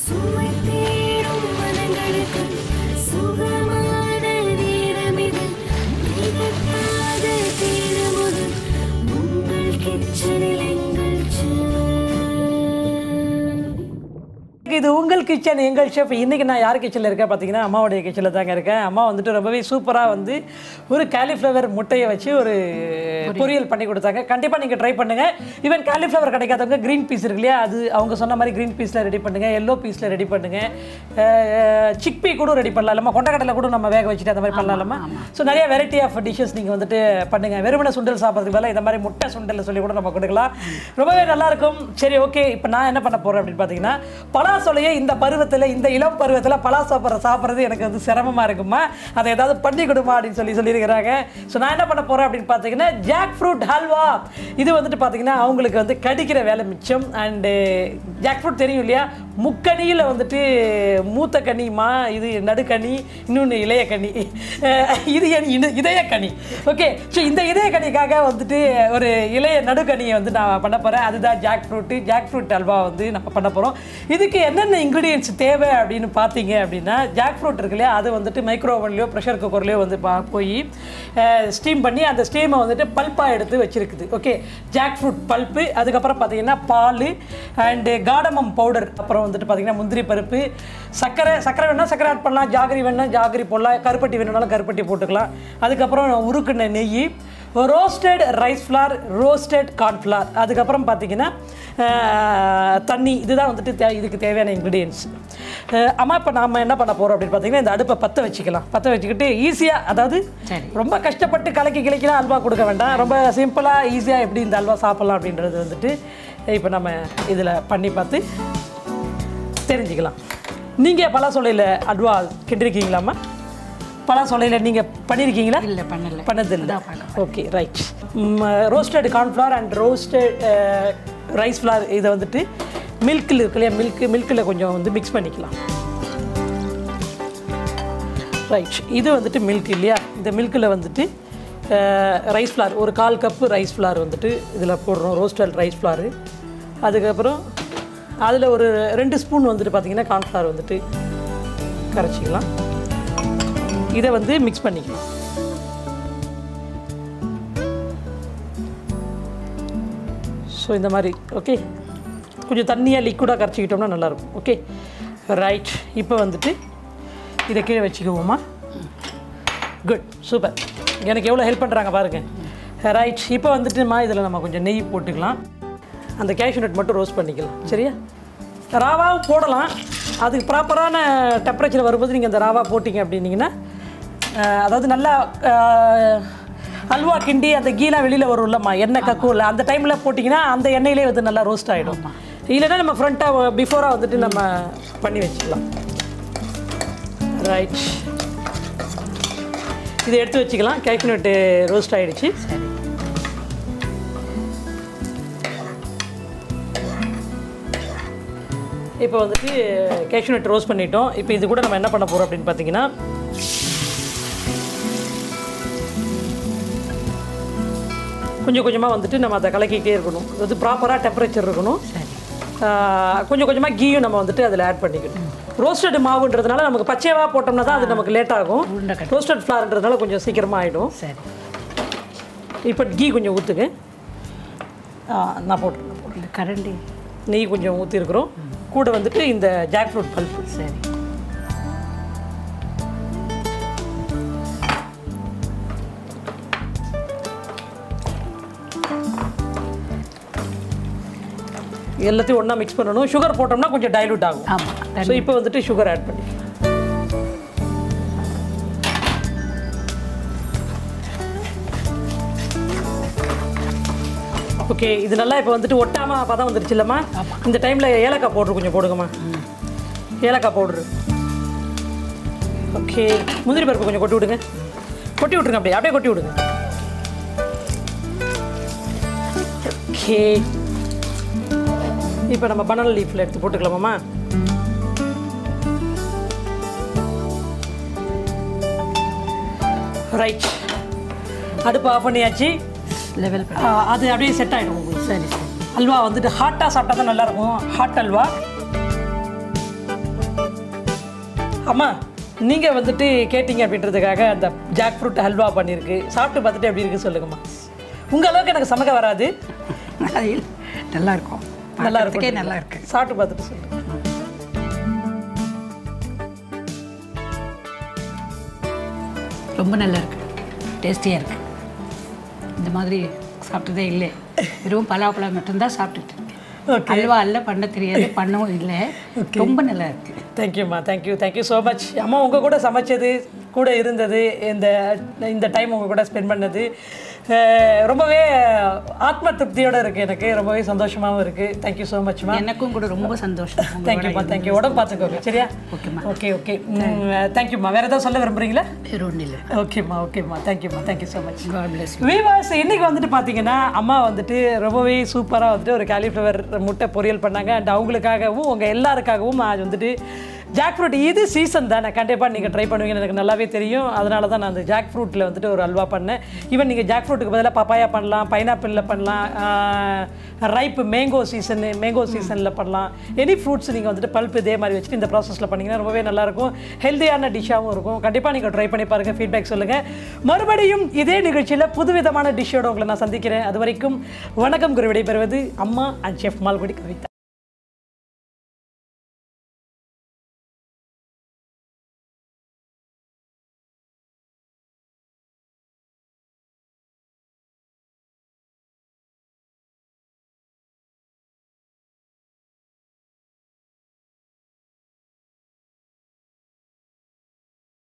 சுவை தேடும் மனங்களுக்கு சுகமான நேரமிது திகட்டாத தீரமுது உங்கள் கிச்சனில் எங்கள் செல்ல இது உங்கள் கிச்சன் எங்கள் ஷெஃப் இன்றைக்கி நான் யார் கிச்சனில் இருக்கேன் பார்த்தீங்கன்னா அம்மாவுடைய கிச்சனில் தாங்க இருக்கேன் அம்மா வந்துட்டு ரொம்பவே சூப்பராக வந்து ஒரு காலிஃப்ளவர் முட்டையை வச்சு ஒரு பொரியல் பண்ணி கொடுத்தாங்க கண்டிப்பாக நீங்கள் ட்ரை பண்ணுங்கள் ஈவன் காலிஃப்ளவர் கிடைக்காதவங்க க்ரீன் பீஸ் இருக்கு இல்லையா அது அவங்க சொன்ன மாதிரி க்ரீன் பீஸில் ரெடி பண்ணுங்கள் எல்லோ பீஸில் ரெடி பண்ணுங்கள் சிக்பி கூட ரெடி பண்ணலாம் இல்லாமல் கொண்டக்கடலை கூட நம்ம வேக வச்சுட்டு அந்த மாதிரி பண்ணலாமா ஸோ நிறைய வெரைட்டி ஆஃப் டிஷ்ஷஸ் நீங்கள் வந்துட்டு பண்ணுங்கள் வெறுமனை சுண்டல் சாப்பிட்றதுக்கு பதிலாக இந்த மாதிரி முட்டை சுண்டல் சொல்லி கூட நம்ம கொடுக்கலாம் ரொம்பவே நல்லா இருக்கும் சரி ஓகே இப்போ நான் என்ன பண்ண போகிறேன் அப்படின்னு பார்த்தீங்கன்னா பலாசொலையை இந்த பருவத்தில் இந்த இளம் பருவத்தில் பலாசோப்பரை சாப்பிட்றது எனக்கு வந்து சிரமமாக இருக்குமா அதை ஏதாவது பண்ணி கொடுமா அப்படின்னு சொல்லி சொல்லியிருக்கிறாங்க ஸோ நான் என்ன பண்ண போகிறேன் அப்படின்னு பார்த்தீங்கன்னா ஜாக் ஃப்ரூட் ஹல்வா இது வந்துட்டு பார்த்தீங்கன்னா அவங்களுக்கு வந்து கடிக்கிற வேலை மிச்சம் அண்டு ஜாக் ஃப்ரூட் தெரியும் இல்லையா முக்கனியில் வந்துட்டு மூத்த கனிமா இது நடுக்கனி இன்னொன்று இளைய கனி அஹ் இது என் இன- இதய கனி ஓகே ஸோ இந்த இதய கனிக்காக வந்துட்டு ஒரு இளைய நடுக்கனியை வந்து நான் பண்ண போகிறேன் அதுதான் jackfruit jackfruit halwa வந்து நம்ம பண்ண போகிறோம் இதுக்கு என்னென்ன இன்க்ரீடியன்ஸ் தேவை அப்படின்னு பார்த்தீங்க அப்படின்னா ஜாக் ஃப்ரூட் இருக்கு இல்லையா அது வந்துட்டு மைக்ரோ ஓவன்லையோ ப்ரெஷர் குக்கர்லையோ வந்து பா போய் ஸ்டீம் பண்ணி அந்த ஸ்டீமை வந்துட்டு பல்ப்பாக எடுத்து வச்சிருக்குது ஓகே ஜாக் ஃப்ரூட் பல்ப்பு அதுக்கப்புறம் பார்த்தீங்கன்னா பால் அண்டு காடமம் பவுடர் அப்புறம் வந்துட்டு பார்த்தீங்கன்னா முந்திரி பருப்பு சர்க்கரை சர்க்கரை வேணால் சர்க்கரை ஆட் பண்ணலாம் ஜாகரி வேணால் ஜாகரி போடலாம் கருப்பட்டி வேணும்னாலும் கருப்பட்டி போட்டுக்கலாம் அதுக்கப்புறம் உருக்குன நெய் roasted rice flour roasted cornflour அதுக்கப்புறம் பார்த்தீங்கன்னா அஹ், தண்ணி இதுதான் வந்துட்டு தே இதுக்கு தேவையான இன்க்ரீடியன்ஸ் அம்மா இப்போ நாம் என்ன பண்ண போகிறோம் அப்படின்னு பார்த்தீங்கன்னா இந்த அடுப்பை பற்ற வச்சுக்கலாம் பற்ற வச்சுக்கிட்டு ஈஸியாக அதாவது சரி. ரொம்ப கஷ்டப்பட்டு கலக்கி கிளக்கிலாம் அல்வா கொடுக்க வேண்டாம் ரொம்ப சிம்பிளாக ஈஸியாக எப்படி இந்த அல்வா சாப்பிட்லாம் அப்படின்றது வந்துட்டு இப்போ நம்ம இதில் பண்ணி பார்த்து தெரிஞ்சுக்கலாம் நீங்கள் பலாசொலையில் அல்வா கிண்டிருக்கீங்களாம்மா பலாசொலையில் நீங்கள் பண்ணியிருக்கீங்களா இல்ல பண்ணல பண்ணதில்லை அதான் பண்ண okay right roasted cornflour and roasted rice flour இதை வந்துட்டு மில்கில் இருக்கு இல்லையா மில்க் மில்கில் கொஞ்சம் வந்து மிக்ஸ் பண்ணிக்கலாம் ரைட் இது வந்துட்டு மில்க் இல்லையா இந்த மில்கில் வந்துட்டு ரைஸ் ஃப்ளார் ஒரு கால் கப்பு ரைஸ் ஃப்ளார் வந்துட்டு இதில் போடுறோம் ரோஸ்டட் ரைஸ் ஃப்ளாரு அதுக்கப்புறம் அதில் ஒரு ரெண்டு ஸ்பூன் வந்துட்டு பார்த்தீங்கன்னா கார்ன்ஃப்ளவர் வந்துட்டு கரைச்சிக்கலாம் இதை வந்து மிக்ஸ் பண்ணிக்கலாம் ஸோ இந்த மாதிரி ஓகே கொஞ்சம் தண்ணியாக லிக்விடாக கரைச்சிக்கிட்டோம்னா நல்லாயிருக்கும் ஓகே ரைட் இப்போ வந்துட்டு இதை கீழே வச்சுக்குவோமா குட் சூப்பர் எனக்கு எவ்வளோ ஹெல்ப் பண்ணுறாங்க பாருங்கள் ரைட் இப்போ வந்துட்டுமா இதில் நம்ம கொஞ்சம் நெய் போட்டுக்கலாம் அந்த கேஷ்யூ நட் மட்டும் ரோஸ்ட் பண்ணிக்கலாம் சரியா ராவாவும் போடலாம் அதுக்கு ப்ராப்பரான டெம்பரேச்சர் வரும்போது நீங்கள் அந்த ராவா போட்டிங்க அப்படின்னீங்கன்னா அஹ், அதாவது நல்லா அஹ், அல்வா கிண்டி அந்த கீலாம் வெளியில் வரும்லம்மா எண்ணெய் கக்கும்ல அந்த டைமில் போட்டிங்கன்னா அந்த எண்ணெயிலே வந்து நல்லா ரோஸ்ட் ஆகிடும் இல்லைன்னா நம்ம ஃப்ரண்ட்டாக பிஃபோராக வந்துட்டு நம்ம பண்ணி வச்சுக்கலாம் ரைட் இதை எடுத்து வச்சுக்கலாம் கேஷ்நட்டு ரோஸ்ட் ஆகிடுச்சு சரி இப்போ வந்துட்டு கேஷ்நட் ரோஸ்ட் பண்ணிட்டோம் இப்போ இது கூட நம்ம என்ன பண்ண போகிறோம் அப்படின்னு பார்த்தீங்கன்னா கொஞ்சம் கொஞ்சமாக வந்துட்டு நம்ம அதை கலக்கிட்டே இருக்கணும் அது ப்ராப்பராக டெம்பரேச்சர் இருக்கணும் சரி ஆஹ் கொஞ்சம் கொஞ்சமாக கீயும் நம்ம வந்துட்டு அதில் ஆட் பண்ணிக்கணும் ரோஸ்டட் மாவுன்றதுனால நமக்கு பச்சையவாக போட்டோம்னா தான் அது நமக்கு லேட் ஆகும் உருண்டை கட்டி. ரோஸ்டட் ஃப்ளார்ன்றதுனால கொஞ்சம் சீக்கிரமாக ஆகிடும் சரி இப்போ கீ கொஞ்சம் ஊற்றுங்க நான் போட்டுருக்கேன் இந்த கரண்டி நெய் கொஞ்சம் ஊற்றிருக்கிறோம் கூட வந்துட்டு இந்த ஜாக் ஃப்ரூட் பல்ப்பு சரி எல்லாத்தையும் ஒன்றா மிக்ஸ் பண்ணணும் சுகர் போட்டோம்னா கொஞ்சம் டைலூட் ஆகும் ஆமாம் ஸோ இப்போ வந்துட்டு சுகர் ஆட் பண்ணி ஓகே இது நல்லா இப்போ வந்துட்டு ஒட்டாம பதம் வந்துருச்சு இல்லைம்மா இந்த டைமில் ஏலக்காய் பவுட்ரு கொஞ்சம் போடுங்கம்மா ஏலக்காய் பவுட்ரு ஓகே முந்திரி பருப்பு கொஞ்சம் கொட்டி விடுங்க கொட்டி விட்ருங்க அப்படியே அப்படியே கொட்டி விடுங்க ஓகே இப்போ நம்ம பனானா லீஃபில் எடுத்து போட்டுக்கலாமாம்மா ரைட் அடுப்பு ஆஃப் பண்ணியாச்சு லெவல் ஆ, அது அப்படியே செட் ஆகிடும் உங்களுக்கு சரி சரி அல்வா வந்துட்டு ஹாட்டாக சாப்பிட்டா தான் நல்லாயிருக்கும் ஹாட் அல்வா அம்மா நீங்கள் வந்துட்டு கேட்டிங்க அப்படின்றதுக்காக அந்த ஜாக் ஃப்ரூட் ஹல்வா பண்ணியிருக்கு சாப்பிட்டு பார்த்துட்டு எப்படி இருக்கு சொல்லுங்கம்மா உங்கள் அளவுக்கு எனக்கு சமைக்க வராது அதில் நல்லா இருக்கும் நல்லா பார்க்கறதுக்கே இருக்கும் நல்லா இருக்கு சாப்பிட்டு பார்த்துட்டு சொல்லுங்க ரொம்ப நல்லா இருக்கு டேஸ்டியாக இருக்கு இந்த மாதிரி சாப்பிட்டதே இல்லை வெறும் பலாப்பழம் மட்டும்தான் சாப்பிட்டுட்டு இருக்கேன் ஓகே அல்வா அல்ல பண்ண தெரியாது பண்ணவும் இல்லை ரொம்ப நல்லா இருக்கு தேங்க்யூம்மா தேங்க்யூ தேங்க்யூ ஸோ மச் அம்மா உங்கள் கூட சமைச்சது கூட இருந்தது இந்த இந்த டைம் உங்கள் கூட ஸ்பெண்ட் பண்ணது அஹ், ரொம்பவே ஆத்ம திருப்தியோட இருக்குது எனக்கு ரொம்பவே சந்தோஷமாகவும் இருக்குது தேங்க்யூ ஸோ மச்மா எனக்கும் கூட ரொம்ப சந்தோஷம் உங்களோட தேங்க்யூம்மா தேங்க்யூ உடம்பு பார்த்துக்கோங்க சரியா ஓகேம்மா. ஓகே ஓகே தேங்க்யூம்மா வேறு ஏதாவது சொல்ல விரும்புறீங்களா வேற ஒன்றும் இல்லை ஓகேம்மா ஓகேம்மா தேங்க்யூம்மா thank you so much God bless viewers இன்னைக்கு வந்துட்டு பார்த்தீங்கன்னா அம்மா வந்துட்டு ரொம்பவே சூப்பராக வந்துட்டு ஒரு காலிஃப்ளவர் முட்டை பொரியல் பண்ணாங்க அண்ட் அவங்களுக்காகவும் உங்கள் எல்லாருக்காகவும் அது வந்துட்டு ஜாக் ஃப்ரூட் இது சீசன் தானே கண்டிப்பாக நீங்கள் ட்ரை பண்ணுவீங்கன்னு எனக்கு நல்லாவே தெரியும் அதனால தான் நான் அந்த ஜாக் ஃப்ரூட்டில் வந்துட்டு ஒரு அல்வா பண்ணேன் ஈவன் நீங்கள் ஜாக் ஃப்ரூட்டுக்கு பதிலாக பப்பாயா பண்ணலாம் பைனாப்பிளில் பண்ணலாம் ரைப் மேங்கோ சீசனு மேங்கோ சீசனில் பண்ணலாம் எனி ஃப்ரூட்ஸ் நீங்கள் வந்துட்டு பல்ப் இதே மாதிரி வச்சுட்டு இந்த ப்ராசஸில் பண்ணிங்கன்னா ரொம்பவே நல்லாயிருக்கும் ஹெல்த்தியான டிஷ்ஷாகவும் இருக்கும் கண்டிப்பாக நீங்கள் ட்ரை பண்ணி பாருங்கள் ஃபீட்பேக் சொல்லுங்கள் மறுபடியும் இதே நிகழ்ச்சியில் புதுவிதமான டிஷ்ஷோட உங்களை நான் சந்திக்கிறேன் அது வரைக்கும் வணக்கம் குரு விடைபெறுவது அம்மா அண்ட் செஃப் மால்குடி கவிதா